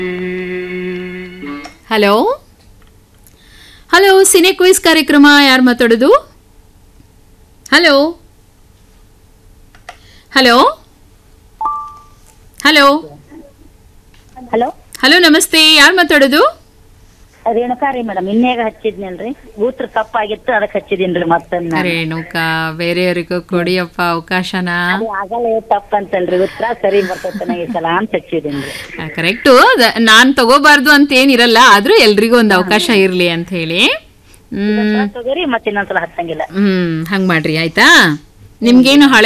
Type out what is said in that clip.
hello hello cine quiz ಕಾರ್ಯಕ್ರಮ ಯಾರು ಮಾತಾಡೋದು hello hello hello hello hello ನಮಸ್ತೆ ಯಾರು ಮಾತಾಡೋದು ರೇಣುಕಾರಿ ಮೇಡಮ್ ಇನ್ನೇಗ ಹಚ್ಚಿದ್ನಲ್ರಿ ಗೂತ್ರ ಕಪ್ಪಾಗಿತ್ತು ಅದಕ್ಕೆ ಹಚ್ಚಿದೀನ್ರಿ ಮತ್ತೊಂದು ರೇಣುಕಾ ಬೇರೆಯವರಿಗೂ ಕೊಡಿಯಪ್ಪ ಅವಕಾಶನ ಅದು ಆಗಲೇ ತಪ್ಪಂತಲ್ರಿ ಉತ್ತರ ಸರಿ ಬರ್ತೈತೆ ಈ ಸಲ ಅಂತ ಹಚ್ಚಿದೀನ್ರಿ ಕರೆಕ್ಟು ನಾನ್ ತಗೋಬಾರ್ದು ಅಂತ ಏನಿರಲ್ಲ ಆದ್ರೂ ಎಲ್ರಿಗೂ ಒಂದು ಅವಕಾಶ ಇರ್ಲಿ ಅಂತ ಹೇಳಿ ಹ್ಮ್ ತಗೋರಿ ಮತ್ತೆ ಇನ್ನೊಂದ್ಸಲ ಹಚ್ಚಂಗಿಲ್ಲ ಹ್ಮ್ ಹಂಗ್ ಮಾಡ್ರಿ ಆಯ್ತಾ ನಿಮ್ಗೇನು ಹಳೆ